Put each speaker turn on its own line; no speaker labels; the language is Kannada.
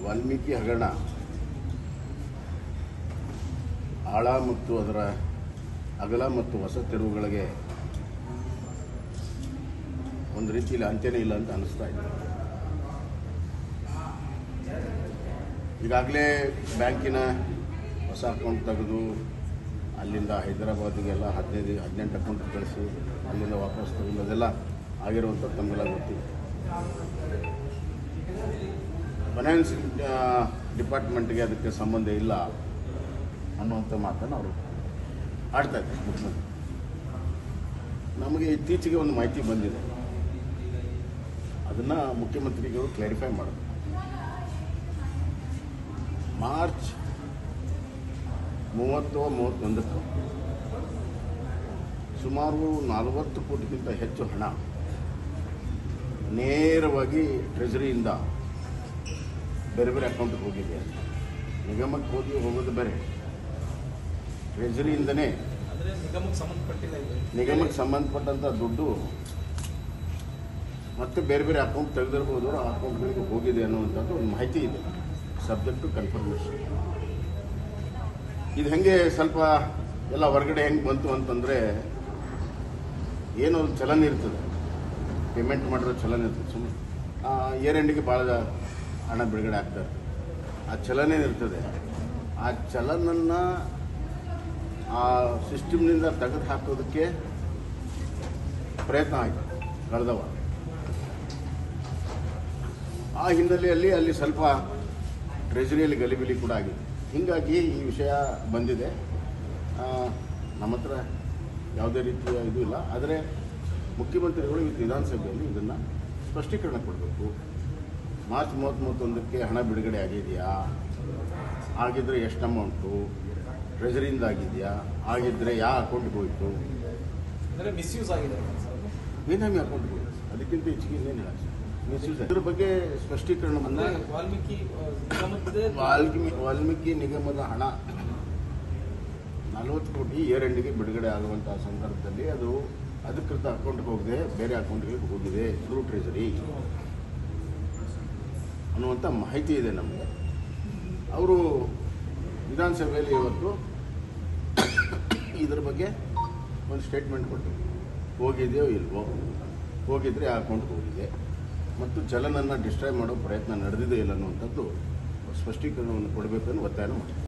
ವಾಲ್ಮೀಕಿ ಹಗರಣ ಆಳ ಮತ್ತು ಅದರ ಅಗಲ ಮತ್ತು ಹೊಸ ತಿರುವುಗಳಿಗೆ ಒಂದು ರೀತಿಯಲ್ಲಿ ಅಂತ್ಯನೇ ಇಲ್ಲ ಅಂತ ಅನಿಸ್ತಾ ಇದೆ ಈಗಾಗಲೇ ಬ್ಯಾಂಕಿನ ಹೊಸ ಅಕೌಂಟ್ ತೆಗೆದು ಅಲ್ಲಿಂದ ಹೈದರಾಬಾದಿಗೆಲ್ಲ ಹದಿನೈದು ಹದಿನೆಂಟು ಅಕೌಂಟ್ ಕಳಿಸಿ ಅಲ್ಲಿಂದ ವಾಪಸ್ ತಗೊಂಡು ಅದೆಲ್ಲ ಆಗಿರುವಂಥದ್ದು ತಮಗೆಲ್ಲ ಗೊತ್ತಿದೆ ಫೈನಾನ್ಸ್ ಡಿಪಾರ್ಟ್ಮೆಂಟ್ಗೆ ಅದಕ್ಕೆ ಸಂಬಂಧ ಇಲ್ಲ ಅನ್ನುವಂಥ ಮಾತನ್ನು ಅವರು ಆಡ್ತಾ ಇದ್ದಾರೆ ಮುಖ್ಯಮಂತ್ರಿ ನಮಗೆ ಇತ್ತೀಚೆಗೆ ಒಂದು ಮಾಹಿತಿ ಬಂದಿದೆ ಅದನ್ನು ಮುಖ್ಯಮಂತ್ರಿಗಳು ಕ್ಲಾರಿಫೈ ಮಾಡೋದು ಮಾರ್ಚ್ ಮೂವತ್ತು ಮೂವತ್ತೊಂದಕ್ಕೆ ಸುಮಾರು ನಲವತ್ತು ಕೋಟಿಗಿಂತ ಹೆಚ್ಚು ಹಣ ನೇರವಾಗಿ ಟ್ರೆಜರಿಯಿಂದ ಬೇರೆ ಬೇರೆ ಅಕೌಂಟ್ಗೆ ಹೋಗಿದೆ ನಿಗಮಕ್ಕೆ ಹೋಗಿ ಹೋಗೋದು ಬೇರೆ ಟ್ರೆಜರಿಯಿಂದನೇ
ಅಂದ್ರೆ ನಿಗಮಕ್ಕೆ ಸಂಬಂಧಪಟ್ಟಿಲ್ಲ ಇದು
ನಿಗಮಕ್ಕೆ ಸಂಬಂಧಪಟ್ಟಂಥ ದುಡ್ಡು ಮತ್ತೆ ಬೇರೆ ಬೇರೆ ಅಕೌಂಟ್ ತೆಗೆದಿರ್ಬೋದು ಆ ಅಕೌಂಟ್ಗಳಿಗೆ ಹೋಗಿದೆ ಅನ್ನುವಂಥದ್ದು ಒಂದು ಮಾಹಿತಿ ಇದೆ ಸಬ್ಜೆಕ್ಟ್ ಟು ಕನ್ಫರ್ಮೇಷನ್ ಇದು ಹೆಂಗೆ ಸ್ವಲ್ಪ ಎಲ್ಲ ಹೊರಗಡೆ ಹೆಂಗೆ ಬಂತು ಅಂತಂದರೆ ಏನೋ ಒಂದು ಚಲನ್ ಇರ್ತದೆ ಪೇಮೆಂಟ್ ಮಾಡಿರೋ ಚಲನ್ ಇರ್ತದೆ ಸುಮ್ಮನೆ ಇಯರ್ ಎಂಡಿಗೆ ಭಾಳ ಹಣ ಬಿಡುಗಡೆ ಆಗ್ತಾರೆ ಆ ಚಲನೆ ಇರ್ತದೆ ಆ ಚಲನನ್ನು ಆ ಸಿಸ್ಟಮ್ನಿಂದ ತೆಗೆದು ಹಾಕೋದಕ್ಕೆ ಪ್ರಯತ್ನ ಆಯಿತು ಕಳೆದ ವಾರ ಆ ಹಿನ್ನೆಲೆಯಲ್ಲಿ ಅಲ್ಲಿ ಸ್ವಲ್ಪ ಟ್ರೆಜರಿಯಲ್ಲಿ ಗಲಿಬಿಲಿ ಕೂಡ ಆಗಿದೆ ಹೀಗಾಗಿ ಈ ವಿಷಯ ಬಂದಿದೆ ಆ, ನಮ್ಮ ಹತ್ರ ಯಾವುದೇ ರೀತಿಯ ಇದು ಇಲ್ಲ ಆದರೆ ಮುಖ್ಯಮಂತ್ರಿಗಳು ಇವತ್ತು ವಿಧಾನಸಭೆಯಲ್ಲಿ ಇದನ್ನು ಸ್ಪಷ್ಟೀಕರಣ ಕೊಡಬೇಕು ಮಾರ್ಚ್ ಮೂವತ್ತ್ ಮೂವತ್ತೊಂದಕ್ಕೆ ಹಣ ಬಿಡುಗಡೆ ಆಗಿದೆಯಾ ಆಗಿದ್ರೆ ಎಷ್ಟು ಅಮೌಂಟು ಟ್ರೆಜರಿಯಿಂದ ಆಗಿದೆಯಾ ಆಗಿದ್ದರೆ ಯಾವ ಅಕೌಂಟ್ಗೆ ಹೋಯಿತು
ಅಂದ್ರೆ ಮಿಸ್ಯೂಸ್ ಆಗಿದೆ ಸರ್
ಬೇನಾಮಿ ಅಕೌಂಟ್ಗೆ ಹೋಯಿತು ಅದಕ್ಕಿಂತ ಹೆಚ್ಚಿಗೆ ಏನು ಹೇಳ ಮಿಸ್ಯೂಸ್ ಇದ್ರ ಬಗ್ಗೆ ಸ್ಪಷ್ಟೀಕರಣವನ್ನು
ಅಂದ್ರೆ ವಾಲ್ಮೀಕಿ ಆ, ನಿಗಮದ
ವಾಲ್ಮೀಕಿ ವಾಲ್ಮೀಕಿ ನಿಗಮದ ಹಣ ನಲವತ್ತು ಕೋಟಿ ಇಯರ್ ಎಂಡಿಗೆ ಬಿಡುಗಡೆ ಆಗುವಂತಹ ಸಂದರ್ಭದಲ್ಲಿ ಅದು ಅಧಿಕೃತ ಅಕೌಂಟ್ಗೆ ಹೋಗದೆ ಬೇರೆ ಅಕೌಂಟ್ಗೆ ಹೋಗಿದೆ ಥ್ರೂ ಟ್ರೆಜರಿ ಅನ್ನುವಂಥ ಮಾಹಿತಿ ಇದೆ ನಮಗೆ ಅವರು ವಿಧಾನಸಭೆಯಲ್ಲಿ ಇವತ್ತು ಇದ್ರ ಬಗ್ಗೆ ಒಂದು ಸ್ಟೇಟ್ಮೆಂಟ್ ಕೊಟ್ಟರು ಹೋಗಿದೆಯೋ ಇಲ್ವೋ ಹೋಗಿದ್ರೆ ಆ ಅಕೌಂಟ್ಗೆ ಹೋಗಿದೆ ಮತ್ತು ಚಲನನ್ನು ಡಿಸ್ಟ್ರಾಯ್ ಮಾಡೋ ಪ್ರಯತ್ನ ನಡೆದಿದೆ ಇಲ್ಲ ಅನ್ನುವಂಥದ್ದು ಸ್ಪಷ್ಟೀಕರಣವನ್ನು ಕೊಡಬೇಕನ್ನು ಒತ್ತಾಯ ಮಾಡಿ